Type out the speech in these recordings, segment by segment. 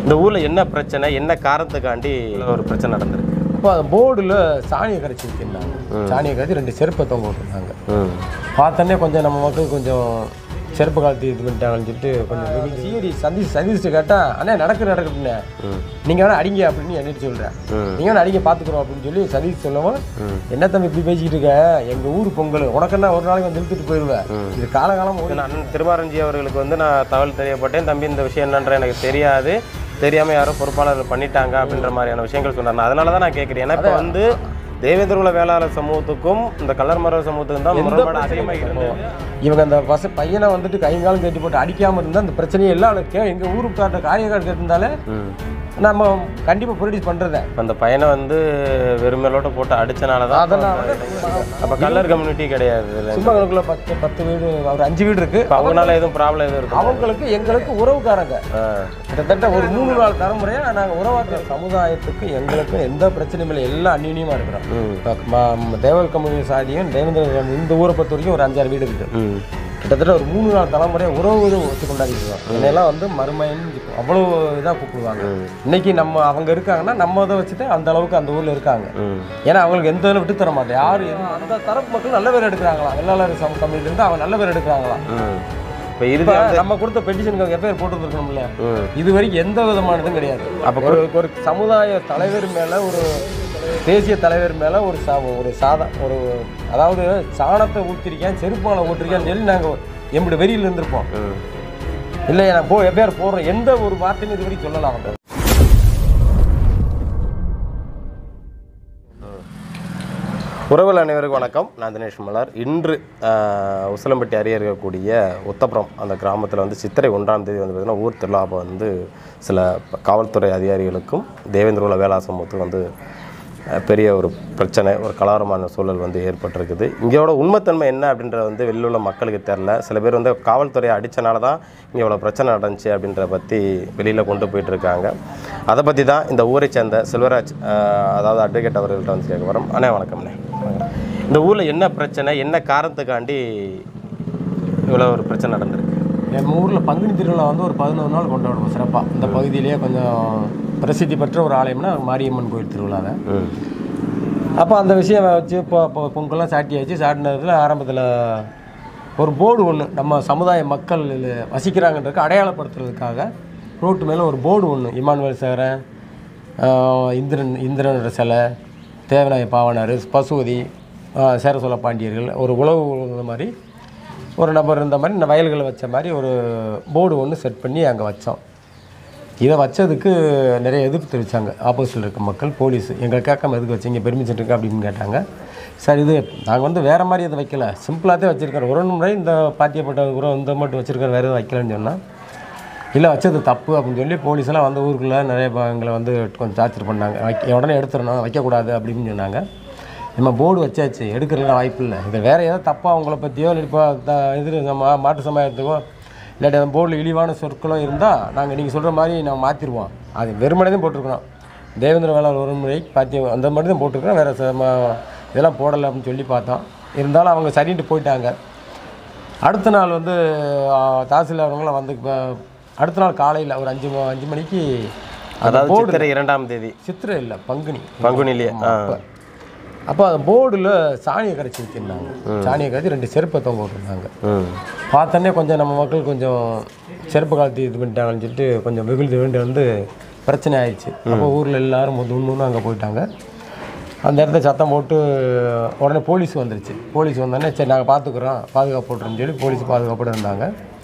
இந்த ஊரில் என்ன பிரச்சனை என்ன காரணத்துக்காண்டி இவ்வளவு ஒரு பிரச்சனை நடந்திருக்கு இப்போ அந்த போர்டில் சாணியை கரைச்சி வச்சுருந்தாங்க சாணியை கரைச்சி ரெண்டு செருப்பை தொங்க விட்டுருந்தாங்க ம் பார்த்தோன்னே கொஞ்சம் நம்ம மக்கள் கொஞ்சம் செருப்பு காலத்து இது பண்ணிட்டாங்கன்னு சொல்லிட்டு கொஞ்சம் சிஐடி சதீஷ் சதீஷ்ட்டு கேட்டால் அண்ணே நடக்கு நடக்குதுண்ணே நீங்கள் வேணா அடிங்க அப்படின்னு என்னட்டு சொல்கிறேன் ம். நீங்கள் வேணா அடிங்க பார்த்துக்குறோம் அப்படின்னு சொல்லி சதீஷ் சொல்லவும் என்ன தம்பி இப்படி பேசிக்கிட்டு இருக்க எங்கள் ஊர் பொங்கல் உனக்கென்ன ஒரு நாளைக்கு வந்து இழுத்துட்டு போயிடுவேன் இது காலகாலம் நான் அண்ணன் திருமாரஞ்சி அவர்களுக்கு வந்து நான் தகவல் தெரியப்பட்டேன் தம்பி இந்த விஷயம் என்னன்ற எனக்கு தெரியாது தெரியாமல் யாரோ பொறுப்பாளர்கள் பண்ணிட்டாங்க அப்படின்ற மாதிரியான விஷயங்கள் சொன்னாங்க அதனால தான் நான் கேட்குறேன் ஏன்னா இப்போ வந்து தேவேந்திரகுல வேளாளர் சமூகத்துக்கும் இந்த கல்லர் மரவர் சமூகத்துக்கும் தான் முரண்பாடு அதிகமாக இருந்தது இவங்க அந்த பச பையனை வந்துட்டு கைங்காலம் கட்டி போட்டு அடிக்காமல் இருந்தால் அந்த பிரச்சனையே எல்லாம் கே எங்கள் ஊருக்கு காட்ட காரியக்காரர் கேட்டிருந்தாலே ம் நம்ம கண்டிப்பாக ப்ரொடியூஸ் பண்ணுறத இப்ப அந்த பையனை வந்து வெறுமேலோட்ட போட்டு அடிச்சனால தான் அதெல்லாம் வந்து அப்போ கல்லர் கம்யூனிட்டி கிடையாது இதுல. சும்மா கணக்குள்ள பத்து பத்து வீடு ஒரு அஞ்சு வீடு இருக்கு இப்ப அவங்களால எதுவும் ப்ராப்ளம் எதுவும் இருக்கும் அவங்களுக்கு எங்களுக்கு உறவுக்காரங்க கிட்டத்தட்ட ஒரு மூணு நாள் தலைமுறையா நாங்கள் உறவாக்க சமுதாயத்துக்கு எங்களுக்கு எந்த பிரச்சனையும் இல்லை எல்லாம் அந்யூன்யமா இருக்கிறோம் இப்ப ம- ம- தேவல் கம்யூனி சாதியும் தேவேந்திர கம்யூனி இந்த ஊரை பொறுத்த வரைக்கும் ஒரு அஞ்சாறு வீடு இருக்கு ம் கிட்டத்தட்ட ஒரு மூணு நாள் தலைமுறையா உறவு இது வச்சு கொண்டாடிக்கிறோம் என்னெல்லாம் வந்து மறுமைன்னு அவ்வளோ இதாக கூப்பிடுவாங்க இன்னைக்கு நம்ம அவங்க இருக்காங்கன்னா நம்ம இதை வச்சுட்டு அந்த அளவுக்கு அந்த ஊர்ல இருக்காங்க ம் ஏன்னா அவங்களுக்கு எந்த இதில் விட்டு தர மாட்டேன் யாரு எதுவும் அந்த தரப்பு மக்கள் நல்ல பேர் எடுக்கிறாங்களாம் வெள்ளாளர் சம கம்யூனிட்டி இருந்து அவங்க நல்ல பேர் எடுக்கிறாங்களாம் ம் இப்போ இப்ப இறுதியாக நம்ம கொடுத்த பெட்டிஷனுக்கு எஃப்ஐஆர் போட்டு இருக்கணும்ல ம் இது வரைக்கும் எந்த விதமானதும் கிடையாது அப்போ ஒரு ஒரு சமுதாய தலைவர் மேல ஒரு தேசிய தலைவர் மேல ஒரு சா ஒரு சாதா ஒரு அதாவது சாணத்தை ஊற்றிருக்கேன் செருப்பால ஊற்றிருக்கேன்னு சொல்லி நாங்கள் எம்படி வெறியில் இருந்திருப்போம் ம் இல்லை நான் போ எஃப்ஐஆர் போடுறோம் எந்த ஒரு வார்த்தையும் இது வரைக்கும் சொல்லலாம் அவங்க உறவுகள் அனைவருக்கும் வணக்கம் நான் தினேஷ் மலர் இன்று ஆஹ், உசிலம்பட்டி அருகே இருக்கக்கூடிய உத்தப்புறம் அந்த கிராமத்தில் வந்து சித்திரை ஒன்றாம் தேதி வந்து பார்த்திங்கன்னா ஊர் திருவிழா அப்போ வந்து சில ப- காவல்துறை அதிகாரிகளுக்கும் தேவேந்திரகுல வேளா சமூகத்துக்கும் வந்து அஹ், பெரிய ஒரு பிரச்சனை ஒரு கலவரமான சூழல் வந்து ஏற்பட்டிருக்குது இங்கேயோட உண்மைத்தன்மை என்ன அப்படின்றது வந்து வெளியில் உள்ள மக்களுக்கு தெரில சில பேர் வந்து காவல்துறையை அடித்தனால தான் இங்கே இவ்வளோ பிரச்சனை நடந்துச்சு அப்படின்றத பற்றி வெளியில் கொண்டு போயிட்டு இருக்காங்க அதை பற்றி தான் இந்த ஊரை சேர்ந்த செல்வராஜ் ஆஹ், அதாவது அட்வொகேட் அவர்கள்ட்ட வந்து கேட்க வரோம் அண்ணே வணக்கம்ண்ணே இந்த ஊரில் என்ன பிரச்சனை என்ன காரணத்துக்காண்டி இவ்வளோ ஒரு பிரச்சனை நடந்திருக்கு என் ஊரில் பங்குனி திருவிழா வந்து ஒரு பதினோரு நாள் கொண்டாடுவோம் சிறப்பாக இந்த பகுதியிலேயே கொஞ்சம் பிரசித்தி பெற்ற ஒரு ஆலயம்னா மாரியம்மன் கோயில் திருவிழா தான் ம் அப்போ அந்த விஷயம் வச்சு இப்போ இப்போ பொங்கல்லாம் சாட்டியாச்சு சாட்டினதுல ஆரம்பத்தில் ஒரு போர்டு ஒன்று நம்ம சமுதாய மக்கள் இதுல வசிக்கிறாங்கன்றதுக்கு அடையாளப்படுத்துறதுக்காக ரோட்டு மேலே ஒரு போர்டு ஒன்று இமானுவேல் சேகரன் ஆஹ் இந்திரன் இந்திரனோட சிலை தேவநாய பாவனார் பசுவதி ஆஹ் சேர சோழ பாண்டியர்கள் ஒரு உழவு உழுத மாதிரி ஒரு நபர் இருந்த மாதிரி இந்த வயல்களை வச்ச மாதிரி ஒரு போர்டு ஒன்று செட் பண்ணி அங்கே வச்சோம் இதை வச்சதுக்கு நிறைய எதிர்ப்பு தெரிவித்தாங்க ஆப்போசிட்டில் இருக்க மக்கள் போலீஸ் எங்களை கேட்காம எதுக்கு வச்சீங்க பெர்மிஷன் இருக்கு அப்படின்னு கேட்டாங்க சார் இது நாங்கள் வந்து வேறு மாதிரி இதை வைக்கல சிம்பிளாக தான் வச்சுருக்கோம் ஒரு முறை இந்த பாட்டியப்பட்ட கூட இந்த மட்டும் வச்சுருக்கோம் வேறு எதுவும் வைக்கலன்னு சொன்னால் இல்லை வச்சது தப்பு அப்படின்னு சொல்லி போலீஸெல்லாம் வந்து ஊருக்குள்ளே நிறைய ப- எங்களை வந்து கொஞ்சம் டார்ச்சர் பண்ணாங்க வைக்க உடனே எடுத்துடணும் வைக்கக்கூடாது அப்படின்னு சொன்னாங்க நம்ம போர்டு வச்சாச்சு எடுக்கிறதுலாம் வாய்ப்பு இல்லை இது வேறு ஏதாவது தப்பாக அவங்கள பற்றியோ இல்லை இப்போ த- இது நம்ம மாட்டு சமுதாயத்துக்கோ இல்லாட்டி அந்த போர்டில் இழிவான சொற்களோ இருந்தால் நாங்கள் நீங்கள் சொல்கிற மாதிரி நான் மாற்றிடுவோம் அது வெறுமனே தான் போட்டிருக்கிறோம் தேவேந்திர வேளாண் ஒரு முறை பாத்தி அந்த மாதிரி தான் போட்டிருக்கிறோம் வேறு இதெல்லாம் போடலை அப்படின்னு சொல்லி பார்த்தோம் இருந்தாலும் அவங்க சரின்ட்டு போயிட்டாங்க அடுத்த நாள் வந்து ஆ, தாசில்தார் அவங்களாம் வந்து இப்போ அடுத்த நாள் காலையில் ஒரு அஞ்சு ம- அஞ்சு மணிக்கு அந்த அதாவது போர்டு சித்திரை இரண்டாம் தேதி சித்திரை இல்லை பங்குனி பங்குனிலேயே ஆ அப்போ அந்த போர்டில் சாணியை கரைச்சி வச்சுருந்தாங்க சாணியை கரைச்சி ரெண்டு செருப்பை தொங்க விட்டுருந்தாங்க ம் பார்த்தோன்னே கொஞ்சம் நம்ம மக்கள் கொஞ்சம் செருப்பு காலத்து இது பண்ணிட்டாங்கன்னு சொல்லிட்டு கொஞ்சம் வெகுள் வேண்டி வந்து பிரச்சனை ஆயிடுச்சு அப்போ ஊரில் எல்லாரும் முன்னு முன்னு அங்கே போயிட்டாங்க அந்த இடத்துல சத்தம் போட்டு உடனே போலீஸ் வந்துருச்சு போலீஸ் வந்தோடனே சரி நாங்கள் பார்த்துக்குறோம் பாதுகாப்பு போட்டுறோம்னு சொல்லி போலீஸ் பாதுகாப்போடு இருந்தாங்க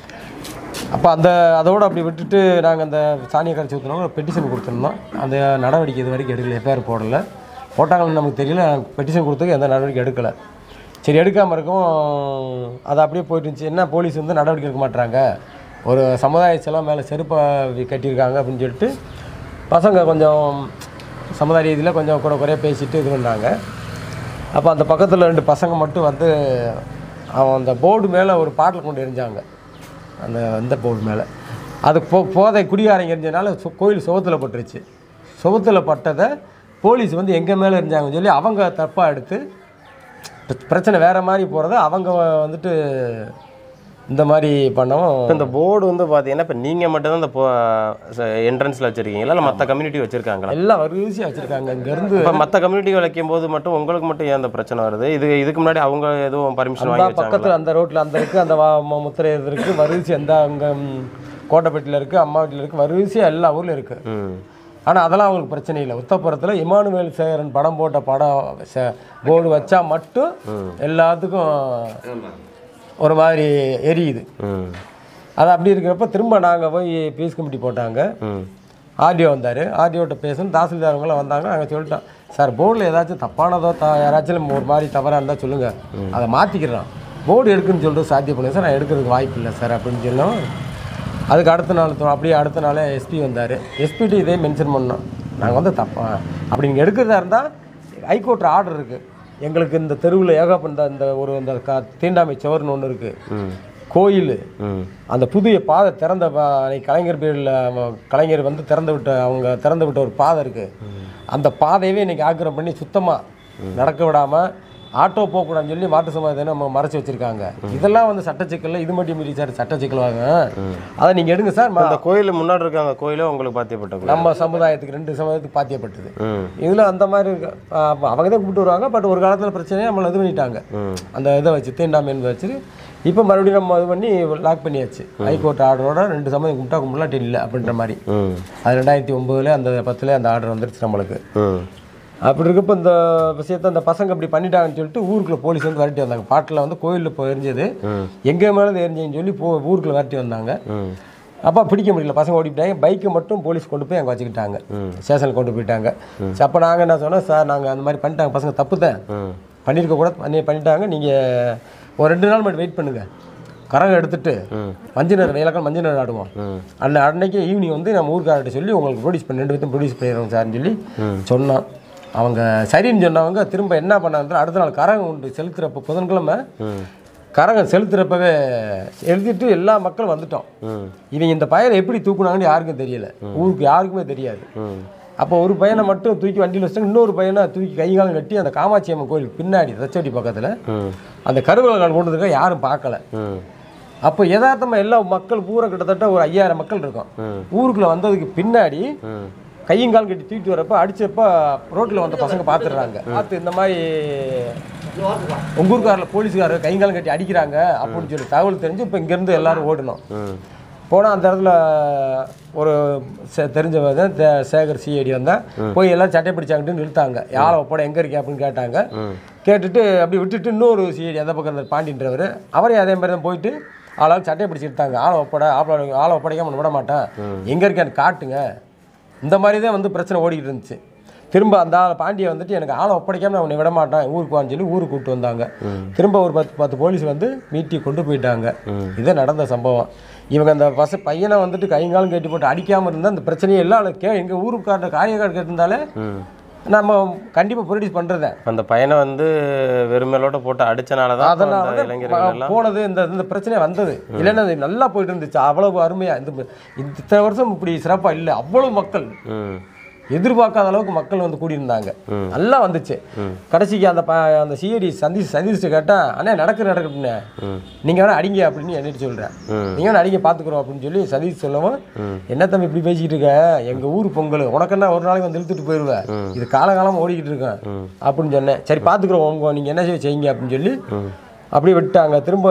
அப்போ அந்த அதோடு அப்படி விட்டுட்டு நாங்கள் அந்த சாணியை கரைச்சி ஊற்றினோம் பெட்டிஷன் கொடுத்துருந்தோம் அந்த நடவடிக்கை இது வரைக்கும் எடுக்கல எஃப்ஐஆர் போடலை போட்டாங்கன்னு நமக்கு தெரியல பெட்டிஷன் கொடுத்ததுக்கு எந்த நடவடிக்கை எடுக்கலை சரி எடுக்காமல் இருக்கும் அது அப்படியே போயிட்டு இருந்துச்சு என்ன போலீஸ் வந்து நடவடிக்கை எடுக்க மாட்டாங்க ஒரு சமுதாய செலவு மேலே செருப்பை கட்டியிருக்காங்க அப்படின்னு சொல்லிட்டு பசங்க கொஞ்சம் சமுதாய ரீதியில் கொஞ்சம் கூட குறைய பேசிட்டு இது பண்ணாங்க அப்போ அந்த பக்கத்தில் ரெண்டு பசங்க மட்டும் வந்து அவன் அந்த போர்டு மேலே ஒரு பாட்டில் கொண்டு எரிஞ்சாங்க அந்த அந்த போர்டு மேலே அது போ போதை குடியாரங்க எரிஞ்சனால சு- கோயில் சுவத்தில் பட்டுருச்சு சுவத்தில் பட்டதை போலீஸ் வந்து எங்கள் மேலே எரிஞ்சாங்கன்னு சொல்லி அவங்க தப்பாக எடுத்து பிர- பிரச்சனை வேறு மாதிரி போகிறத அவங்க வந்துட்டு இந்த மாதிரி பண்ணவும் இப்போ இந்த போர்டு வந்து பார்த்தீங்கன்னா இப்போ நீங்கள் மட்டும்தான் இந்த என்ட்ரன்ஸில் வச்சுருக்கீங்களா இல்லை மற்ற கம்யூனிட்டி வச்சுருக்காங்களா எல்லாம் வரிசையாக வச்சுருக்காங்க இங்கேருந்து இப்போ மற்ற கம்யூனிட்டி வைக்கும் போது மட்டும் உங்களுக்கு மட்டும் ஏன் அந்த பிரச்சனை வருது இது இதுக்கு முன்னாடி அவங்க எதுவும் பர்மிஷன் அந்த வாங்கி வச்சாங்களா பக்கத்தில் அந்த ரோட்டில் அந்த இருக்குது அந்த வா- மு- முத்திரை இது இருக்குது வரிசை எந்த அங்கே கோட்டைப்பட்டியில் இருக்குது அம்மா வீட்டில் இருக்குது வரிசையாக எல்லா ஊர்லையும் இருக்குது ம் ஆனால் அதெல்லாம் அவங்களுக்கு பிரச்சனை இல்லை உத்தப்புறத்தில் இமானுவேல் சேகரன் படம் போட்ட படம் போர்டு வச்சா மட்டும் எல்லாத்துக்கும் ஒரு மாதிரி எரியுது ம் அது அப்படி இருக்கிறப்ப திரும்ப நாங்கள் போய் பீஸ் கமிட்டி போட்டாங்க ம் ஆர்டிஓ வந்தார் ஆர்டிஓட்ட பேசணும் தாசில்தார் அவங்களாம் வந்தாங்க நாங்கள் சொல்லிட்டோம் சார் போர்டில் ஏதாச்சும் தப்பானதோ த யாராச்சும் ஒரு மாதிரி தவறாக இருந்தால் சொல்லுங்கள் அதை மாற்றிக்கிறோம் போர்டு எடுக்குன்னு சொல்லிட்டு சாத்தியம் பண்ணுங்க சார் நான் எடுக்கிறதுக்கு வாய்ப்பு இல்லை சார் அப்படின்னு சொன்னோம் அதுக்கு அடுத்த நாள் தோ- அப்படியே அடுத்த நாளே எஸ்பி வந்தார் எஸ்பிடி இதே மென்ஷன் பண்ணோம் நாங்கள் வந்து தப்பா அப்படி நீங்கள் எடுக்கிறதா இருந்தால் ஹைகோர்ட் ஆர்டர் இருக்குது எங்களுக்கு இந்த தெருவில் ஏகப்பட்ட இந்த ஒரு இந்த க தீண்டாமை சுவர்னு ஒன்று இருக்குது ம் கோயில் ம் அந்த புதிய பாதை திறந்த பா- அன்னைக்கு கலைஞர் பேரில் கலைஞர் வந்து திறந்து விட்ட அவங்க திறந்து விட்ட ஒரு பாதை இருக்குது அந்த பாதையவே இன்னைக்கு ஆக்கிரம் பண்ணி சுத்தமாக நடக்க விடாமல் ஆட்டோ போகக்கூடாதுன்னு சொல்லி மாட்டு சமாதானம் நம்ம மறைச்சி வச்சிருக்காங்க இதெல்லாம் வந்து சட்ட சிக்கல்ல இது மட்டும் மீறி சார் சட்ட சிக்கல் வாங்க அதை நீங்கள் எடுங்க சார் ம- அந்த கோயில் முன்னாடி இருக்க அந்த கோயிலும் உங்களுக்கு பாத்தியப்பட்ட கோயில் நம்ம சமுதாயத்துக்கு ரெண்டு சமுதாயத்துக்கு பாத்தியப்பட்டது ம் இதில் அந்த மாதிரி இருக்கு. ஆ, அப்ப அவங்க தான் கூப்பிட்டு வருவாங்க பட் ஒரு காலத்தில் பிரச்சனையை நம்மளை இது பண்ணிட்டாங்க ம் அந்த இதை வச்சு தீண்டாமை என்பதை வச்சு இப்போ மறுபடியும் நம்ம இது பண்ணி லாக் பண்ணியாச்சு ஹைகோர்ட் ஆர்டரோட ரெண்டு சமயம் கும்பிட்டா கும்பிடலாட்டி இல்லை அப்படின்ற மாதிரி ம் அது ரெண்டாயிரத்தி ஒம்போதுல அந்த பத்தில் அந்த ஆர்டர் வந்துருச்சு நம்மளுக்கு ம் அப்படி இருக்கப்போ இந்த விஷயத்த அந்த பசங்க அப்படி பண்ணிட்டாங்கன்னு சொல்லிட்டு ஊருக்குள்ள போலீஸ் வந்து விரட்டி வந்தாங்க பாட்டில் வந்து கோயிலில் போய் எரிஞ்சது ம் எங்கே மேலே எரிஞ்சதுன்னு சொல்லி போ ஊருக்குள்ள விரட்டி வந்தாங்க ம் அப்போ பிடிக்க முடியல பசங்க ஓடிட்டாங்க பைக்கை மட்டும் போலீஸ் கொண்டு போய் அங்கே வச்சுக்கிட்டாங்க ஸ்டேஷனில் கொண்டு போயிட்டாங்க சரி, அப்போ நாங்கள் என்ன சொன்னோம் சார் நாங்கள் அந்த மாதிரி பண்ணிட்டாங்க பசங்க தப்பு தான் ம் பண்ணியிருக்க கூட பண்ணி பண்ணிட்டாங்க நீங்கள் ஒரு ரெண்டு நாள் மட்டும் வெயிட் பண்ணுங்கள் கரகம் எடுத்துட்டு மஞ்சள் நேரம் வேலைக்கால் மஞ்சள் நேரம் ஆடுவோம் ம் அன்ன அன்னைக்கு ஈவினிங் வந்து நம்ம ஊருக்கார்ட்ட சொல்லி உங்களுக்கு ப்ரொடியூஸ் பண்ணி ரெண்டு பேர்த்தும் ப்ரொடியூஸ் பண்ணிடுறோம் சார்னு சொல்லி சொன்னோம் அவங்க சரின்னு சொன்னவங்க திரும்ப என்ன பண்ணாங்க அடுத்த நாள் கரகம் உண்டு செலுத்துறப்ப புதன்கிழமை ம் கரகம் செலுத்துறப்பவே எழுதிட்டு எல்லா மக்களும் வந்துட்டோம் ம் இவங்க இந்த பையனை எப்படி தூக்குனாங்கன்னு யாருக்கும் தெரியல ஊருக்கு யாருக்குமே தெரியாது ம் அப்போ ஒரு பையனை மட்டும் தூக்கி வண்டியில் வச்சுட்டு இன்னொரு பையனை தூக்கி கை காலம் கட்டி அந்த காமாட்சி அம்மன் கோயில் பின்னாடி தச்சவடி பக்கத்தில் ம் அந்த கருவலகால் கொண்டு இருக்க யாரும் பார்க்கல ம் அப்போ யதார்த்தமா எல்லா மக்கள் பூரா கிட்டத்தட்ட ஒரு ஐயாயிரம் மக்கள் இருக்கும் ம். ஊருக்குள்ள வந்ததுக்கு பின்னாடி ம் கையும் கால் கட்டி தூக்கிட்டு வரப்ப அடிச்சப்ப ரோட்ல வந்த பசங்க பார்த்துடுறாங்க பார்த்து இந்த மாதிரி உங்க ஊருக்காரில் போலீஸ்காரர் கைங்காலம் கட்டி அடிக்கிறாங்க அப்படின்னு சொல்லி தகவல் தெரிஞ்சு இப்போ இங்கேருந்து எல்லாரும் ஓடணும் ம் போனால் அந்த இடத்துல ஒரு செ- தெரிஞ்சவங்க தான் தே- சேகர் சிஐடி வந்தேன் போய் எல்லாம் சட்டை பிடிச்சாங்கன்னு இழுத்தாங்க யாரை ஒப்பட எங்கே இருக்கே அப்படின்னு கேட்டாங்க கேட்டுட்டு அப்படி விட்டுட்டு இன்னொரு சிஐடி அந்த பக்கம் இருந்தார் பாண்டின்றவர் அவரையும் அதே மாதிரி தான் போயிட்டு ஆளால் சட்டையை பிடிச்சி இழுத்தாங்க ஆளை ஒப்பட ஆளை ஆளை ஒப்படைக்காம உன்னை விட மாட்டேன் எங்கே இருக்கேன்னு காட்டுங்க இந்த மாதிரி தான் வந்து பிரச்சனை ஓடிக்கிட்டு இருந்துச்சு திரும்ப அந்த ஆள் பாண்டியை வந்துட்டு எனக்கு ஆளை ஒப்படைக்காம நான் உன்னை விட மாட்டேன் ஊருக்கு வான்னு சொல்லி ஊருக்கு கூப்பிட்டு வந்தாங்க திரும்ப ஒரு பத்து பத்து போலீஸ் வந்து மீட்டி கொண்டு போயிட்டாங்க இதே நடந்த சம்பவம் இவங்க அந்த பச பையனை வந்துட்டு கைங்காலம் கட்டி போட்டு அடிக்காமல் இருந்தால் அந்த பிரச்சனையே எல்லாம் கே எங்கள் ஊருக்கார காரியக்கார கேட்டிருந்தாலே ம் நம்ம கண்டிப்பாக ப்ரொடியூஸ் பண்ணுறத அந்த பையனை வந்து வெறுமேலோட போட்டு அடிச்சனால தான் அதெல்லாம் அந்த வந்து இளைஞர்கள் எல்லாம் போனது இந்த இந்த பிரச்சனை வந்தது இல்லைன்னா இது நல்லா போயிட்டு இருந்துச்சு அவ்வளவு அருமையாக இந்த இத்தனை வருஷம் இப்படி சிறப்பாக இல்லை அவ்வளவு மக்கள் ம் எதிர்பார்க்காத அளவுக்கு மக்கள் வந்து கூடியிருந்தாங்க ம். நல்லா வந்துச்சு கடைசிக்கு அந்த ப அந்த சிஐடி சதீஷ் சதீஷ்ட்டு கேட்டால் அண்ணே நடக்கு நடக்கட்டுண்ணே ம் நீங்கள் வேணா அடிங்க அப்படின்னு என்னட்டு சொல்கிறேன் ம். நீங்கள் வேணா அடிங்க பார்த்துக்குறோம் அப்படின்னு சொல்லி சதீஷ் சொல்லவும் என்ன தம்பி இப்படி பேசிக்கிட்டு இருக்க எங்கள் ஊர் பொங்கல் உனக்கு என்ன ஒரு நாளைக்கு வந்து இழுத்துட்டு போயிடுவேன் இது காலகாலம் ஓடிக்கிட்டு இருக்கேன் அப்படின்னு சொன்னேன் சரி பார்த்துக்குறோம் உங்க நீங்கள் என்ன செய்ய செய்யுங்க அப்படின்னு சொல்லி அப்படியே விட்டாங்க திரும்ப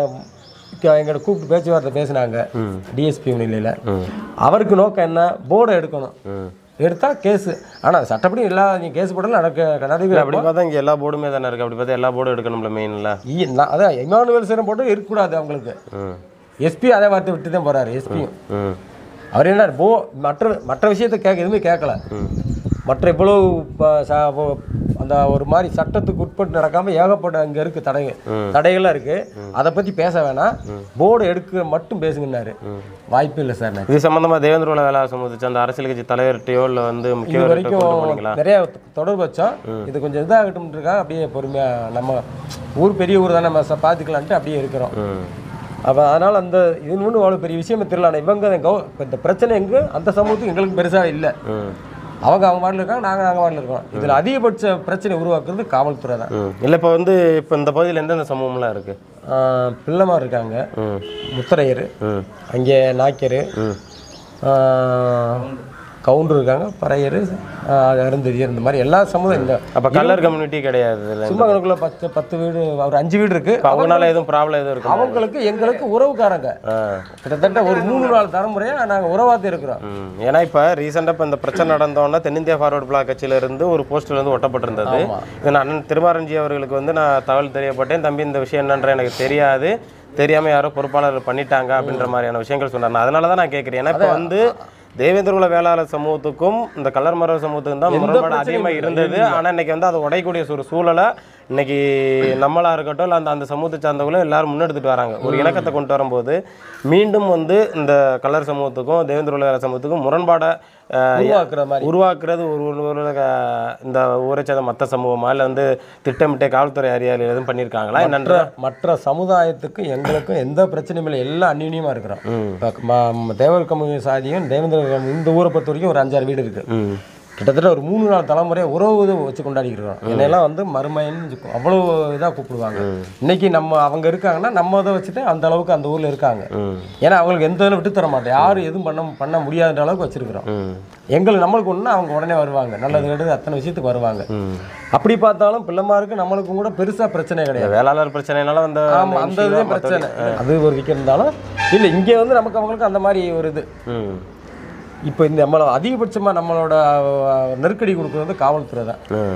க- எங்கிட்ட கூப்பிட்டு பேச்சுவார்த்தை பேசினாங்க டிஎஸ்பி முன்னிலையில் அவருக்கு நோக்கம் என்ன போர்டை எடுக்கணும் ம் எடுத்தா கேஸு ஆனால் சட்டப்படி எல்லா நீங்கள் கேஸ் போட்டாலும் நடக்க இல்ல, நடைபெற அப்படி பார்த்தா இங்க எல்லா போர்டுமே தானே இருக்கு அப்படி பார்த்தா எல்லா போர்டும் எடுக்கணும்ல மெயின்ல இ- நான் அதான் இமானுவேல் சேரம் போட்டு இருக்கக்கூடாது அவங்களுக்கு ம் எஸ்பி அதே வார்த்தை விட்டு தான் போகிறாரு எஸ்பியும் ம் அவர் என்ன போ மற்ற மற்ற விஷயத்தை கேட்க எதுவுமே கேட்கல மற்ற இவ்வளவு ப- ச- போ- அந்த ஒரு மாதிரி சட்டத்துக்கு உட்பட்டு நடக்காமல் ஏகப்பட்ட அங்கே இருக்குது தடைகள் தடைகள்லாம் இருக்குது அதை பற்றி பேச வேணாம் போர்டு எடுக்க மட்டும் பேசுங்கன்னாரு வாய்ப்பு இல்லை சார் நான் இது சம்பந்தமா தேவேந்திரோட வேலை சம்பந்திச்சு அந்த அரசியல் கட்சி தலைவர்கிட்டயோ இல்ல வந்து இது முக்கியவர்கிட்ட கொண்டு வரைக்கும் போனீங்களா நிறைய தொடர்பு வச்சோம் இது கொஞ்சம் இதாகட்டும் இருக்கா அப்படியே பொறுமையாக நம்ம ஊர் பெரிய ஊர் தானே நம்ம ச- பார்த்துக்கலான்ட்டு அப்படியே இருக்கிறோம் ம் அப்போ அதனால் அந்த இது ஒன்றும் அவ்வளோ பெரிய விஷயமே தெரியல ஆனா இவங்க கௌ இப்போ இந்த பிரச்சனை எங்கே அந்த சமூகத்துக்கு எங்களுக்கு பெருசாக இல்லை ம் அவங்க அவங்க வார்டில் இருக்காங்க நாங்கள் நாங்கள் வார்டில் இருக்கோம் இதில் அதிகபட்ச பிரச்சனை உருவாக்குறது காவல்துறை தான் ம் இல்லை இப்போ வந்து இப்போ இந்த பகுதியில் எந்தெந்த சமூகம்லாம் இருக்குது ஆஹ் பிள்ளைமார் இருக்காங்க ம் முத்தரையர் ம் அங்கே நாய்க்கர் ம் கவுண்டர் இருக்காங்க பறையர் அருந்ததியர் இந்த மாதிரி எல்லா சமூகம் இந்த அப்போ கலர் கம்யூனிட்டி கிடையாது இதில் சும்மா கணக்குள்ள பத்து பத்து வீடு ஒரு அஞ்சு வீடு இருக்கு இப்போ அவங்களால எதுவும் ப்ராப்ளம் எதுவும் இருக்கும் அவங்களுக்கு எங்களுக்கு உறவுக்காரங்க ஆ கிட்டத்தட்ட ஒரு மூணு நாலு தலைமுறையாக நாங்கள் உறவாத்தி இருக்கிறோம் ம். ஏன்னா இப்போ ரீசெண்டாக இப்போ இந்த பிரச்சனை நடந்தோன்னா தென்னிந்தியா ஃபார்வர்ட் பிளாக் கட்சியில இருந்து ஒரு போஸ்டர் வந்து ஒட்டப்பட்டிருந்தது இது நான் அண்ணன் திருமாரஞ்சி அவர்களுக்கு வந்து நான் தகவல் தெரியப்பட்டேன் தம்பி இந்த விஷயம் என்னன்ற எனக்கு தெரியாது தெரியாம யாரோ பொறுப்பாளர் பண்ணிட்டாங்க அப்படின்ற மாதிரியான விஷயங்கள் சொன்னார் நான் அதனால தான் நான் கேட்குறேன் ஏன்னா இப்போ வந்து தேவேந்திர குல வேளாளர் சமூகத்துக்கும் இந்த கலர் மரபு சமூகத்துக்கும் தான் முரண்பாடு அதிகமாக இருந்தது ஆனால் இன்னைக்கு வந்து அதை உடையக்கூடிய ஒரு சூழலை இன்னைக்கு நம்மளா இருக்கட்டும் இல்லை அந்த அந்த சமூகத்தை சார்ந்தவங்களும் எல்லாரும் முன்னெடுத்துட்டு வராங்க ஒரு இணக்கத்தை கொண்டு வரும்போது மீண்டும் வந்து இந்த கலர் சமூகத்துக்கும் தேவேந்திர குல வேளாளர் சமூகத்துக்கும் முரண்பாடை அஹ், உருவாக்குற மாதிரி உருவாக்குறது ஒரு ஒரு ஒரு அஹ், இந்த ஊரை சேர்ந்த மற்ற சமூகமா இல்லை வந்து திட்டமிட்ட காவல்துறை அதிகாரிகள் எதுவும் பண்ணியிருக்காங்களா மற்ற என்னன்ற மற்ற சமுதாயத்துக்கும் எங்களுக்கும் எந்த பிரச்சனையும் இல்லை எல்லாம் அந்யூன்யமாக இருக்கிறோம் இப்போ ம- தேவர் கம்யூனி சாதியும் தேவேந்திர கம்யூனி- இந்த ஊரை பொறுத்த வரைக்கும் ஒரு அஞ்சாறு வீடு இருக்கு ம் கிட்டத்தட்ட ஒரு மூணு நாலு தலைமுறையை உறவு இது வச்சு கொண்டாடிட்டு இருக்கோம் என்னெல்லாம் வந்து மருமைன்னு சொல்லி அவ்வளோ இதாக கூப்பிடுவாங்க இன்னைக்கு நம்ம அவங்க இருக்காங்கன்னா நம்ம இதை வச்சுட்டு அந்த அளவுக்கு அந்த ஊரில் இருக்காங்க ம் ஏன்னா அவங்களுக்கு எந்த இதில் விட்டு தர மாட்டோம் யாரும் எதுவும் பண்ண பண்ண முடியாத அளவுக்கு வச்சிருக்கிறோம் ம் எங்களுக்கு நம்மளுக்கு ஒன்றுனா அவங்க உடனே வருவாங்க நல்லது கெட்டது அத்தனை விஷயத்துக்கு வருவாங்க ம் அப்படி பார்த்தாலும் பிள்ளைமாருக்கு நம்மளுக்கும் கூட பெருசாக பிரச்சனை இந்த கிடையாது வேளாளர் பிரச்சனைனால வந்த ஆமா அந்த issue இதுவே தான் பிரச்சனை மத்தபடி- அது ஒரு விற்க இருந்தாலும் இல்லை இங்கே வந்து நமக்கு அவங்களுக்கு அந்த மாதிரி ஒரு இது ம் இப்போ இந்த நம்மளை அதிகபட்சமாக நம்மளோட அஹ், நெருக்கடி கொடுக்குறது வந்து காவல்துறை தான் ம்.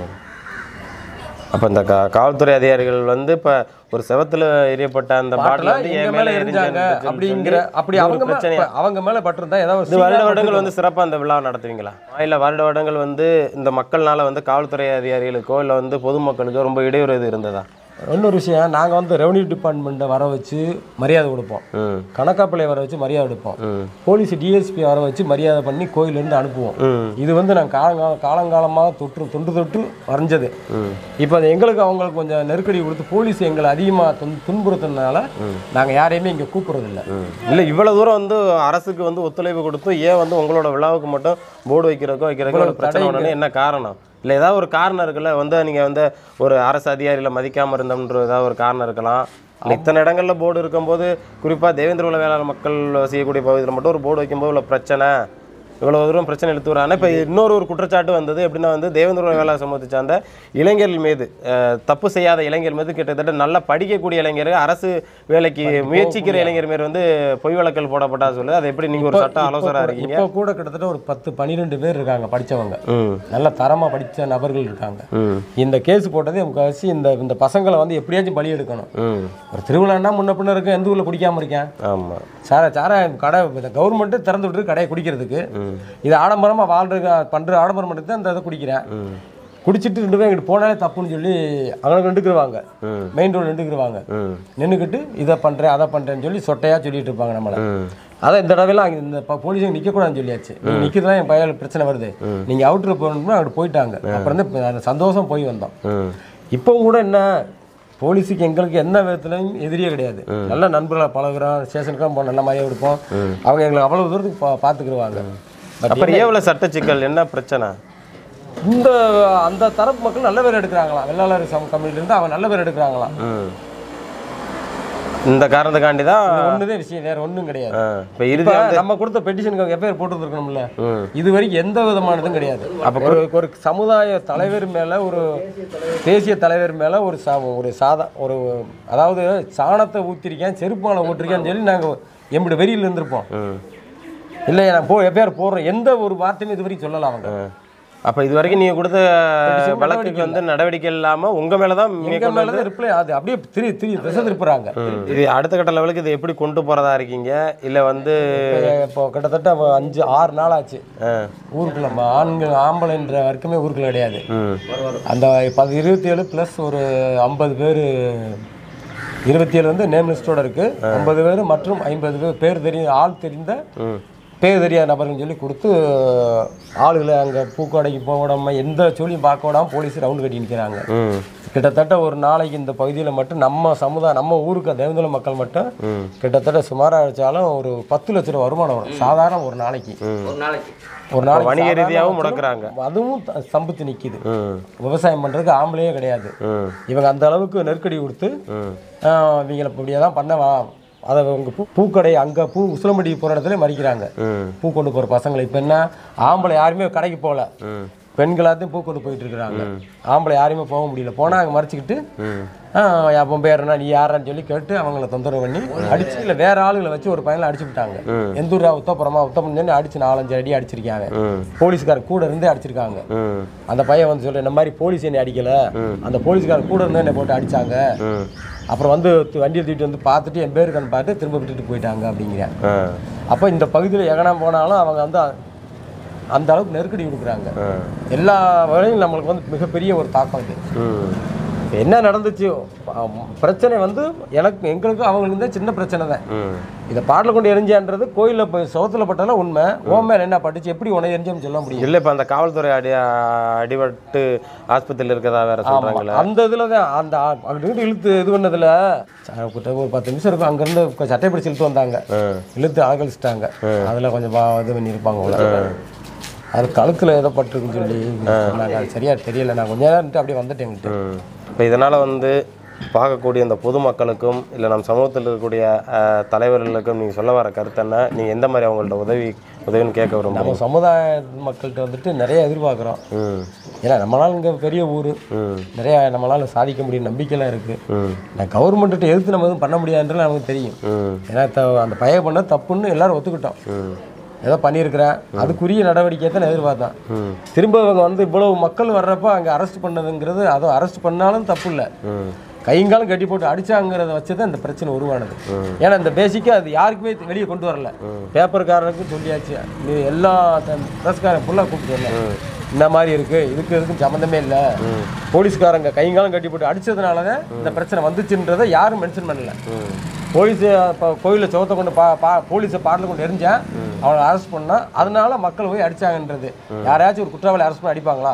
அப்ப இந்த கா- காவல்துறை அதிகாரிகள் வந்து இப்ப ஒரு செவத்துல எரியப்பட்ட அந்த பாட்டில் பாட்டில் வந்து எங்க என் மேல மேல எரிஞ்சாங்க எரிஞ்சாங்க அப்படிங்கிற அப்படி அவங்க மேல- பிரச்சனை இப்ப அவங்க மேல பட்டிருந்தா ஏதாவது இது ஒரு வருட சீனா வருடங்கள் வந்து சிறப்பா அந்த விழா நடத்துவீங்களா இல்ல வருட வருடங்கள் வந்து இந்த மக்கள்னால வந்து காவல்துறை அதிகாரிகளுக்கோ இல்ல வந்து பொதுமக்களுக்கோ ரொம்ப இடையூறு இது இருந்ததா இன்னொரு விஷயம் நாங்கள் வந்து ரெவன்யூ டிபார்ட்மெண்ட்டை வர வச்சு மரியாதை கொடுப்போம் ம் கணக்காப்பிள்ளையை வர வச்சு மரியாதை கொடுப்போம் ம் போலீஸ் டிஎஸ்பி வர வச்சு மரியாதை பண்ணி கோயிலேருந்து அனுப்புவோம் ம் இது வந்து நாங்கள் காலங்கால காலங்காலமாக தொற்று தொன்று தொட்டு வரைஞ்சது ம் இப்போ அது எங்களுக்கு அவங்களுக்கு கொஞ்சம் நெருக்கடி கொடுத்து போலீஸ் எங்களை அதிகமாக துன் துன்புறுத்தினால நாங்கள் யாரையுமே இங்கே கூப்பிட்றதில்ல ம். இல்ல இவ்வளவு தூரம் வந்து அரசுக்கு வந்து ஒத்துழைப்பு கொடுத்தும் ஏன் வந்து உங்களோட விழாவுக்கு மட்டும் போர்டு வைக்கிறக்கோ வைக்கிறக்கோ இவ்வளவு பிரச்சனை தடைங்க. ஒன்று என்ன காரணம் இல்ல ஏதாவது ஒரு காரணம் இருக்குல்ல வந்து நீங்க வந்து ஒரு அரசு அதிகாரிகளை மதிக்காம இருந்தோம்ன்ற ஏதாவது ஒரு காரணம் இருக்கலாம் இல்ல இத்தனை இடங்கள்ல போர்டு இருக்கும்போது குறிப்பா தேவேந்திர குல வேளாண் மக்கள் செய்யக்கூடிய பகுதியில் மட்டும் ஒரு போர்டு வைக்கும்போது உள்ள பிரச்சனை இவ்வளவு தூரம் பிரச்சனை எடுத்து வராங்க இப்போ இன்னொரு ஒரு குற்றச்சாட்டு வந்தது எப்படின்னா வந்து தேவேந்திர குல வேளாண் சமூகத்தை சார்ந்த இளைஞர்கள் மீது அஹ், தப்பு செய்யாத இளைஞர் மீது கிட்டத்தட்ட நல்லா படிக்கக்கூடிய இளைஞர் அரசு வேலைக்கு முயற்சிக்கிற இளைஞர் மீது வந்து பொய் வழக்கல் போடப்பட்டா சொல்லுது அது எப்படி நீங்க ஒரு சட்ட ஆலோசகரா இருக்கீங்க இப்போ கூட கிட்டத்தட்ட ஒரு பத்து பன்னிரெண்டு பேர் இருக்காங்க படிச்சவங்க ம் நல்ல தரமாக படித்த நபர்கள் இருக்காங்க ம் இந்த கேஸ் போட்டதே முக்கால்வாசி இந்த இந்த பசங்களை வந்து எப்படியாச்சும் பலி எடுக்கணும் ம் ஒரு திருவிழான்னா முன்ன பின்ன இருக்கு எந்த ஊரில் குடிக்காம இருக்கேன் ஆமா சார சாராயம் கடை இந்த கவர்மெண்ட்டு திறந்து விட்டுருக்கு கடையை குடிக்கிறதுக்கு ம் இது ஆடம்பரமாக வாழ்றது பண்ணுற ஆடம்பரம் மட்டும் தான் இந்த இதை குடிக்கிறேன் ம் குடிச்சிட்டு ரெண்டு பேரும் இங்கிட்டு போனாலே தப்புன்னு சொல்லி அங்கே நின்றுக்குருவாங்க ம் மெயின் ரோடு நின்றுக்குருவாங்க ம் நின்றுக்கிட்டு இதை பண்ணுறேன் அதை பண்ணுறேன்னு சொல்லி சொட்டையாக சொல்லிட்டு இருப்பாங்க நம்மளை ம் அதான் இந்த தடவைலாம் அங்கே இந்த ப- போலீஸுங்க நிற்கக்கூடாதுன்னு சொல்லியாச்சு நீங்கள் நிற்கிறதா என் பையன் பிரச்சனை வருது நீங்கள் அவுட்டர் போகணும்னா அங்கிட்டு போயிட்டாங்க அப்புறம் வந்து இப்ப அந்த சந்தோஷம் போய் வந்தோம் ம் இப்போவும் கூட என்ன போலீஸுக்கு எங்களுக்கு எந்த விதத்துலையும் எதிரியே கிடையாது நல்ல நண்பர்களாக பழகுறோம் ஸ்டேஷனுக்குலாம் போன நல்ல மாதிரியே கொடுப்போம் அவங்க எங்களுக்கு அவ்வளோ தூரத்துக்கு பா பார்த்துக்கிடுவாங்க பட் அப்புறம் ஏன் இவ்வளவு சட்ட சிக்கல் என்ன பிரச்சனை இந்த அந்த தரப்பு மக்கள் நல்ல பேர் எடுக்கிறாங்களாம் வெள்ளாளர் சம் கம்பெனிலேருந்து அவங்க நல்ல பேர் எடுக்கிறாங்களாம் ம் இந்த காரணத்துக்காண்டி தான் ஒன்றுதான் விஷயம் வேற ஒன்றும் கிடையாது இப்போ இப்போ இறுதியா வந்து நம்ம கொடுத்த பெட்டிஷனுக்கு எஃப்ஐஆர் போட்டுருக்கணும்ல ம் இது வரைக்கும் எந்த விதமானதும் கிடையாது அப்போ ஒரு ஒரு சமுதாய தலைவர் மேலே ஒரு தேசிய தலைவர் மேலே ஒரு சா ஒரு சாதா ஒரு அதாவது சாணத்தை ஊற்றிருக்கேன் செருப்பான ஊற்றிருக்கேன்னு சொல்லி நாங்கள் எம்படி வெறியில் இருந்திருப்போம் ம் இல்லை நான் போ எஃப்ஐஆர் போடுறோம் எந்த ஒரு வார்த்தையும் இது வரைக்கும் சொல்லலாம் அவங்க அப்போ இது வரைக்கும் நீங்கள் கொடுத்த வழக்குக்கு வந்து நடவடிக்கை இல்லாமல் உங்கள் மேலே தான் எங்கள் மேற்கொண்டு மேலே தான் ரிப்ளை அது அப்படியே திரு திரு திசை திருப்புறாங்க ம். இது அடுத்த கட்ட லெவலுக்கு இதை எப்படி கொண்டு போகிறதா இருக்கீங்க இல்லை வந்து இப்போ கிட்டத்தட்ட அஞ்சு ஆறு நாள் ஆச்சு ஆ ஊருக்குள்ள ம- ஆண்கள் ஆம்பளைன்ற வரைக்குமே ஊருக்குள்ள கிடையாது ம் அந்த பது இருபத்தி ஏழு ப்ளஸ் ஒரு ஐம்பது பேர் இருபத்தி ஏழு வந்து நேம் லிஸ்ட்டோட இருக்கு ஐம்பது பேர் மற்றும் ஐம்பது பேர் பேர் தெரிந்த ஆள் தெரிந்த ம் பேர் தெரியாத நபர்கள்னு சொல்லி கொடுத்து ஆளுகளை அங்கே பூக்கடைக்கு போக விடாம எந்த சொல்லியும் பார்க்க விடாம போலீஸ் ரவுண்டு கட்டி நிற்கிறாங்க ம் கிட்டத்தட்ட ஒரு நாளைக்கு இந்த பகுதியில் மட்டும் நம்ம சமுதாயம் நம்ம ஊருக்கு தேவந்தல மக்கள் மட்டும் ம் கிட்டத்தட்ட சுமாராக வச்சாலும் ஒரு பத்து லட்ச ரூபா வருமானம் வரும் சாதாரண ஒரு நாளைக்கு ஒரு நாளைக்கு ஒரு நாளைக்கு வணிக சாதாரண ரீதியாகவும் வச்சாலும் முடக்குறாங்க அதுவும் த- ஸ்தம்பித்து நிற்கிது ம் விவசாயம் பண்ணுறதுக்கு ஆம்பளையே கிடையாது ம் இவங்க அந்த அளவுக்கு நெருக்கடி கொடுத்து ம் ஆஹ், இவங்களை இப்படியே தான் பண்ண வா அதை அவங்க பூ பூக்கடை அங்கே பூ உசிலம்பட்டி போகிற இடத்துல மறிக்கிறாங்க ம் பூ கொண்டு போகிற பசங்களை இப்போ என்ன ஆம்பளை யாருமே கடைக்கு போகல ம் பெண்களாத்தையும் பூ கொண்டு போயிட்டு இருக்கிறாங்க ஆம்பளை யாருமே போக முடியல போனால் அங்கே மறைச்சிக்கிட்டு ம் அப்போ பேருனா நீ யாரான்னு சொல்லி கேட்டு அவங்கள தொந்தரவு பண்ணி அடிச்சு இல்லை வேற ஆளுங்களை வச்சு ஒரு பையனை அடிச்சு விட்டாங்க எந்த ஊரா உத்தப்புறமா உத்தப்பம் சொல்லி அடிச்சு நாலஞ்சு அடி அடிச்சிருக்காங்க ம் போலீஸ்கார கூட இருந்தே அடிச்சிருக்காங்க ம் அந்த பையன் வந்து சொல்ற இந்த மாதிரி போலீஸ் என்னை அடிக்கல அந்த போலீஸ்கார கூட இருந்து என்னை போட்டு அடிச்சாங்க ம் அப்புறம் வந்து து- வண்டியை தூக்கிட்டு வந்து பார்த்துட்டு என் பேருக்கான்னு பார்த்து திரும்ப விட்டுட்டு போயிட்டாங்க அப்படிங்கிறேன் ஆ அப்போ இந்த பகுதியில் எங்கனா போனாலும் அவங்க வந்து அ- அந்த அளவுக்கு நெருக்கடி கொடுக்குறாங்க ஆ எல்லா வகையும் நம்மளுக்கு வந்து மிகப்பெரிய ஒரு தாக்கம் இது ம் இப்ப என்ன நடந்துச்சு அம், பிரச்சனை வந்து எனக்கு எங்களுக்கு அவங்களுக்கு தான் சின்ன பிரச்சனை தான் ம் இதை பாட்டில் கொண்டு எரிஞ்சான்றது கோயிலில் போய் சவுத்தில் பட்டாலும் உண்மை ஓம் மேலே என்ன பட்டுச்சு எப்படி உன எரிஞ்சோம்னு சொல்ல முடியும் இல்லை இப்போ அந்த காவல்துறை அடி அடிபட்டு ஆஸ்பத்திரியில் இருக்கதா வேற சொல்கிறாங்களே அந்த இதில் தான் அந்த ஆ- அங்கிட்டு இழுத்து இது பண்ணதில் கிட்ட ஒரு பத்து நிமிஷம் இருக்கும் அங்கேருந்து சட்டை பிடிச்சி இழுத்து வந்தாங்க இழுத்து ஆகழிச்சிட்டாங்க அதில் கொஞ்சம் பா- இது பண்ணியிருப்பாங்க போல அது கழுத்தில் ஏதோ பட்டிருக்குன்னு சொல்லி சொன்னாங்க அது சரியா தெரியல நான் கொஞ்ச நேரம் இருந்துட்டு அப்படியே வந்துட்டேன் எங்கிட்ட இப்போ இதனால் வந்து பார்க்கக்கூடிய இந்த பொதுமக்களுக்கும் இல்லை நம்ம சமூகத்தில் இருக்கக்கூடிய அஹ், தலைவர்களுக்கும் நீங்கள் சொல்ல வர கருத்து என்ன நீங்கள் எந்த மாதிரி அவங்கள்ட்ட உதவி உதவின்னு கேட்க விரும்புகிறீங்க நம்ம சமுதாய மக்கள்கிட்ட வந்துட்டு நிறைய எதிர்பார்க்குறோம் ம் ஏன்னா நம்மளால இங்கே பெரிய ஊர் ம் நிறைய நம்மளால சாதிக்க முடியும் நம்பிக்கைலாம் இருக்குது ம் நான் கவர்மெண்ட்டு எதிர்த்து நம்ம எதுவும் பண்ண முடியாதுன்றது நமக்கு தெரியும் ம் ஏன்னா த- அந்த பைய பண்ண தப்புன்னு எல்லாரும் ஒத்துக்கிட்டோம் ம் ஏதோ பண்ணியிருக்கிறேன் அதுக்குரிய நடவடிக்கையை தான் நான் எதிர்பார்த்தேன் ம் திரும்ப இவங்க வந்து இவ்வளவு மக்கள் வர்றப்ப அங்கே அரெஸ்ட் பண்ணதுங்கிறது அதுவும் அரெஸ்ட் பண்ணாலும் தப்பு இல்லை ம் கைங்காலம் கட்டி போட்டு அடிச்சாங்கிறத வச்சு தான் இந்த பிரச்சனை உருவானது ஏன்னா இந்த பேசிக்காக அது யாருக்குமே வெளியே கொண்டு வரல பேப்பர்காரனுக்கும் சொல்லியாச்சு நீ எல்லா பிரஸ்காரன் ஃபுல்லாக கூப்பிட்டு வரல இந்த மாதிரி இருக்கு இதுக்கு இதுக்கும் சம்மந்தமே இல்லை போலீஸ்காரங்க கைங்காலம் கட்டி போட்டு அடிச்சதுனால தான் இந்த பிரச்சனை வந்துச்சுன்றதை யாரும் மென்ஷன் பண்ணல போலீஸ் இப்போ கோயிலில் சோத்தை கொண்டு பா பா போலீஸை பாட்டில் கொண்டு எரிஞ்சேன் அவனை அரெஸ்ட் பண்ணா அதனால மக்கள் போய் அடிச்சாங்கன்றது யாரையாச்சும் ஒரு குற்றவாளி அரெஸ்ட் பண்ணி அடிப்பாங்களா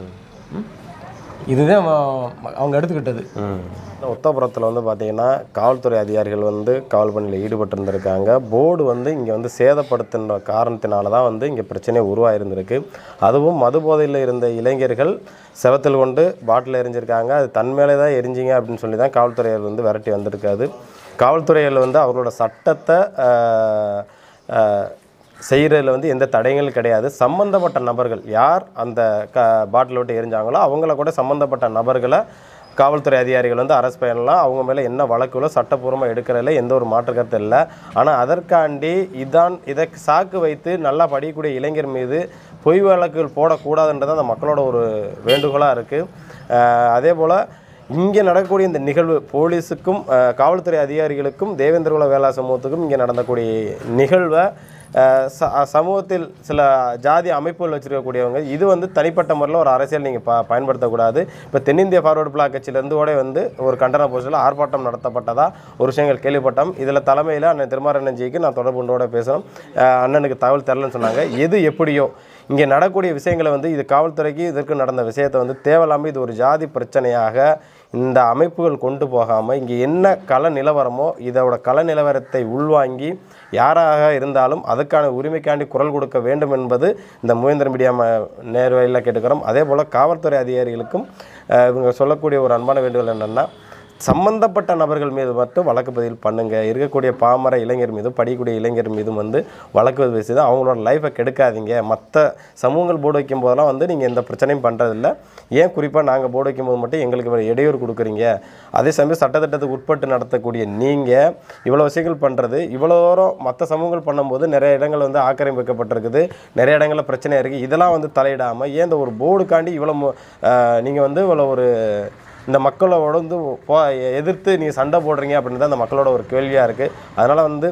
ம் இதுதான் அவ- அவங்க எடுத்துக்கிட்டது ம் உத்தபுரத்தில் வந்து பார்த்தீங்கன்னா காவல்துறை அதிகாரிகள் வந்து காவல் பணியில் ஈடுபட்டிருந்திருக்காங்க போர்டு வந்து இங்கே வந்து சேதப்படுத்துன்ற காரணத்தினால தான் வந்து இங்கே பிரச்சனை உருவாயிருந்திருக்கு அதுவும் மது போதையில் இருந்த இளைஞர்கள் செவத்தில் கொண்டு பாட்டில் எரிஞ்சிருக்காங்க அது தன் மேலே தான் எரிஞ்சிங்க அப்படின்னு சொல்லி தான் காவல்துறையர் வந்து விரட்டி வந்திருக்காது காவல்துறையில் வந்து அவர்களோட சட்டத்தை ஆஹ், ஆஹ், செய்கிறதுல வந்து எந்த தடைகளும் கிடையாது சம்மந்தப்பட்ட நபர்கள் யார் அந்த க பாட்டில் விட்டு எரிஞ்சாங்களோ அவங்கள கூட சம்மந்தப்பட்ட நபர்களை காவல்துறை அதிகாரிகள் வந்து அரெஸ்ட் பண்ணலாம் அவங்க மேலே என்ன வழக்குகளோ சட்டப்பூர்வமாக எடுக்கிறதுல எந்த ஒரு மாற்று கருத்து இல்லை ஆனால் அதற்காண்டி இதான் இதை சாக்கு வைத்து நல்லா படிக்கக்கூடிய இளைஞர் மீது பொய் வழக்குகள் போடக்கூடாதுன்றது அந்த மக்களோட ஒரு வேண்டுகோளாக இருக்குது அதே போல் இங்கே நடக்கக்கூடிய இந்த நிகழ்வு போலீஸுக்கும் அஹ், காவல்துறை அதிகாரிகளுக்கும் தேவேந்திரகுல வேளா சமூகத்துக்கும் இங்கே நடந்தக்கூடிய நிகழ்வை அஹ், ச சமூகத்தில் சில ஜாதி அமைப்புகள் வச்சுருக்கக்கூடியவங்க இது வந்து தனிப்பட்ட முறையில் ஒரு அரசியல் நீங்கள் ப பயன்படுத்தக்கூடாது இப்போ தென்னிந்திய ஃபார்வர்டு பிளாக் கட்சியிலேருந்து கூட வந்து ஒரு கண்டன போஸ்டில் ஆர்ப்பாட்டம் நடத்தப்பட்டதா ஒரு விஷயங்கள் கேள்விப்பட்டோம் இதில் தலைமையில் அண்ணன் திருமாரண்ணன்ஜிக்கு நான் தொடர்பு கொண்டோட பேசணும் அஹ், அண்ணனுக்கு தகவல் தரலன்னு சொன்னாங்க எது எப்படியோ இங்கே நடக்கக்கூடிய விஷயங்களை வந்து இது காவல்துறைக்கு இதற்கு நடந்த விஷயத்தை வந்து தேவையில்லாமல் இது ஒரு ஜாதி பிரச்சனையாக இந்த அமைப்புகள் கொண்டு போகாமல் இங்கே என்ன கள நிலவரமோ இதோட கள நிலவரத்தை உள்வாங்கி யாராக இருந்தாலும் அதுக்கான உரிமைக்காண்டி குரல் கொடுக்க வேண்டும் என்பது இந்த மூவேந்திர மீடியா ம- நேர்வழியில் கேட்டுக்கிறோம் அதே போல் காவல்துறை அதிகாரிகளுக்கும் அஹ், இவங்க சொல்லக்கூடிய ஒரு அன்பான வேண்டுகோள் என்னென்னா சம்பந்தப்பட்ட நபர்கள் மீது மட்டும் வழக்கு பதிவு பண்ணுங்க இருக்கக்கூடிய பாமர இளைஞர் மீதும் படிக்கக்கூடிய இளைஞர் மீதும் வந்து வழக்கு பதிவு செய்து அவங்களோட லைஃப்பை கெடுக்காதீங்க மற்ற சமூகங்கள் போர்டு வைக்கும் போதெல்லாம் வந்து நீங்கள் எந்த பிரச்சனையும் பண்ணுறதில்ல ஏன் குறிப்பாக நாங்கள் போர்டு வைக்கும் போது மட்டும் எங்களுக்கு இவ்வளவு இடையூறு கொடுக்குறீங்க அதே சமயம் சட்டத்திட்டத்துக்கு உட்பட்டு நடத்தக்கூடிய நீங்கள் இவ்வளோ விஷயங்கள் பண்ணுறது இவ்வளோ தூரம் மற்ற சமூகங்கள் பண்ணும்போது நிறைய இடங்கள் வந்து ஆக்கிரமிக்கப்பட்டிருக்குது நிறைய இடங்களில் பிரச்சனை இருக்குது இதெல்லாம் வந்து தலையிடாமல் ஏன் இந்த ஒரு போர்டுக்காண்டி இவ்வளோ நீங்கள் வந்து இவ்வளோ ஒரு இந்த மக்களோட வந்து போ எதிர்த்து நீங்கள் சண்டை போடுறீங்க அப்படின்றது அந்த மக்களோட ஒரு கேள்வியாக இருக்குது அதனால் வந்து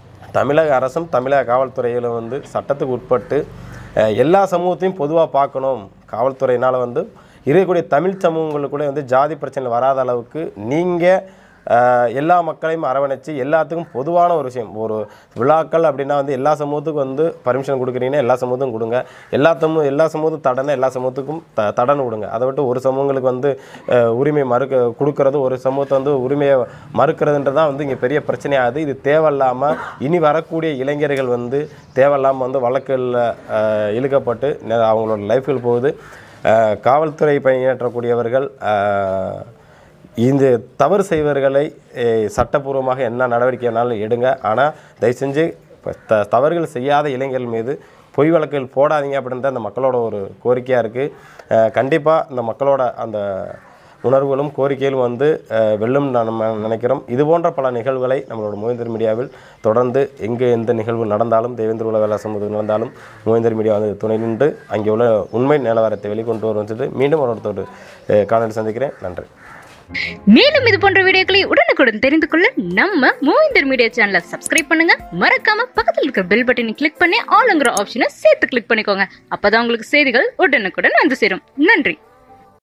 தமிழக அரசும் தமிழக காவல்துறையிலும் வந்து சட்டத்துக்கு உட்பட்டு அஹ், எல்லா சமூகத்தையும் பொதுவாக பார்க்கணும் காவல்துறையினால் வந்து இருக்கக்கூடிய தமிழ் சமூகங்களுக்கு கூட வந்து ஜாதி பிரச்சனை வராத அளவுக்கு நீங்கள் ஆஹ், எல்லா மக்களையும் அரவணைச்சு எல்லாத்துக்கும் பொதுவான ஒரு விஷயம் ஒரு விழாக்கள் அப்படின்னா வந்து எல்லா சமூகத்துக்கும் வந்து பர்மிஷன் கொடுக்குறீங்கன்னா எல்லா சமூகத்துக்கும் கொடுங்க எல்லா சமூக எல்லா சமூகத்துக்கும் தடனை எல்லா சமூகத்துக்கும் த தடனை கொடுங்க அதை விட்டு ஒரு சமூகங்களுக்கு வந்து ஆஹ், உரிமை மறுக்க கொடுக்கறது ஒரு சமூகத்தை வந்து உரிமையை மறுக்கிறதுன்றதான் வந்து இங்கே பெரிய பிரச்சனையாகுது இது தேவையில்லாமல் இனி வரக்கூடிய இளைஞர்கள் வந்து தேவையில்லாமல் வந்து வழக்குகளில் இழுக்கப்பட்டு நெ- அவங்களோட லைஃப்கள் போகுது ஆஹ், காவல்துறை பணியாற்றக்கூடியவர்கள் ஆஹ், இந்த தவறு செய்வர்களை அஹ், சட்டப்பூர்வமாக என்ன நடவடிக்கை வேணாலும் எடுங்க ஆனால் தயவு செஞ்சு இப்ப த தவறுகள் செய்யாத இளைஞர்கள் மீது பொய் வழக்குகள் போடாதீங்க அப்படின்ற அந்த மக்களோட ஒரு கோரிக்கையாக இருக்குது கண்டிப்பாக இந்த மக்களோட அந்த உணர்வுகளும் கோரிக்கைகளும் வந்து அஹ், வெல்லும் நம்ம நினைக்கிறோம் இது போன்ற பல நிகழ்வுகளை நம்மளோட மோகேந்தர் மீடியாவில் தொடர்ந்து எங்கே எந்த நிகழ்வு நடந்தாலும் தேவேந்திர உலக வேலை சமூகம் நடந்தாலும் மோகேந்தர் மீடியா வந்து துணை நின்று அங்கே உள்ள உண்மை நிலவரத்தை வெளிக்கொண்டு வரும் சொல்லிட்டு மீண்டும் ஒரு ஒருத்தர் காணொலி சந்திக்கிறேன் நன்றி மேலும் இது போன்ற வீடியோக்களை உடனுக்குடன் தெரிந்து கொள்ள நம்ம மூவிந்தர் மீடியா சேனலை சப்ஸ்கிரைப் பண்ணுங்க மறக்காம பக்கத்தில் இருக்கிற பெல் பட்டனை கிளிக் பண்ணி ஆளுங்கிற ஆப்ஷனை சேர்த்து கிளிக் பண்ணிக்கோங்க அப்பதான் உங்களுக்கு செய்திகள் உடனுக்குடன் வந்து சேரும் நன்றி